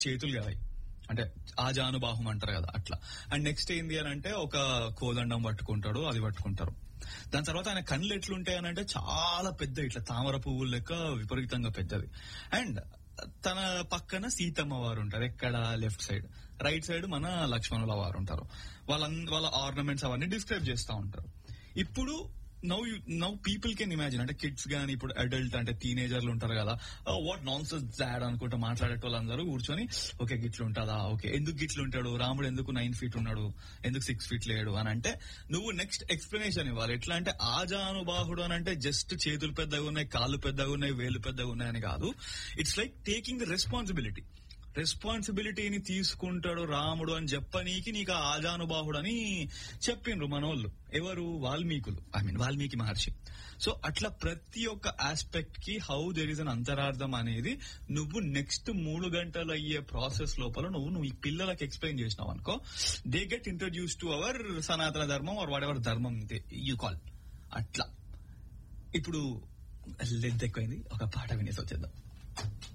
చేతులు కదా అంటే ఆజానుబాహుం అంటారు కదా అట్లా అండ్ నెక్స్ట్ ఏంది అని అంటే ఒక కోదండం పట్టుకుంటాడు అది పట్టుకుంటారు దాని తర్వాత ఆయన కళ్ళు ఎట్లుంటాయి అని అంటే చాలా పెద్ద ఇట్లా తామర పువ్వులు లెక్క విపరీతంగా పెద్దది అండ్ తన పక్కన సీతమ్మ వారు ఉంటారు ఎక్కడ లెఫ్ట్ సైడ్ రైట్ సైడ్ మన లక్ష్మణుల వారు ఉంటారు వాళ్ళ వాళ్ళ ఆర్నమెంట్స్ అవన్నీ డిస్క్రైబ్ చేస్తూ ఉంటారు ఇప్పుడు now you now people can imagine అంటే కిడ్స్ గానీ ఇప్పుడు అడల్ట్ అంటే టీనేజర్లు ఉంటారు కదా వాట్ నాన్ సెన్స్ దాడ్ అనుకుంటా మాట్లాడేట వాళ్ళందరూ కూర్చొని ఓకే గిట్లు ఉంటుందా ఓకే ఎందుకు గిట్లు ఉంటాడు రాముడు ఎందుకు నైన్ ఫీట్ ఉన్నాడు ఎందుకు సిక్స్ ఫీట్ లేడు అని అంటే నువ్వు నెక్స్ట్ ఎక్స్ప్లెనేషన్ ఇవ్వాలి ఎట్లా అంటే ఆజానుబాహుడు అని అంటే జస్ట్ చేతులు పెద్దగా ఉన్నాయి కాళ్ళు పెద్దగా ఉన్నాయి వేలు పెద్దగా ఉన్నాయని కాదు it's like taking the responsibility రెస్పాన్సిబిలిటీని తీసుకుంటాడు రాముడు అని చెప్పనీకి నీకు ఆ ఆజానుబాహుడు అని చెప్పిండ్రు మనోళ్ళు ఎవరు వాల్మీకులు I mean Valmiki Maharshi so అట్లా ప్రతి ఒక్క ఆస్పెక్ట్ కి హౌ దెర్ ఇస్ అన్ అంతరార్థం అనేది నువ్వు నెక్స్ట్ మూడు గంటలు అయ్యే ప్రాసెస్ లోపల నువ్వు నువ్వు ఈ పిల్లలకు ఎక్స్ప్లెయిన్ చేసినావు అనుకో they get introduce to our సనాతన ధర్మం ఆర్ వాట్ ఎవర్ ధర్మం యూ కాల్ అట్లా ఇప్పుడు లెంత్ ఎక్కువైంది ఒక పాట వినేసి వచ్చేద్దాం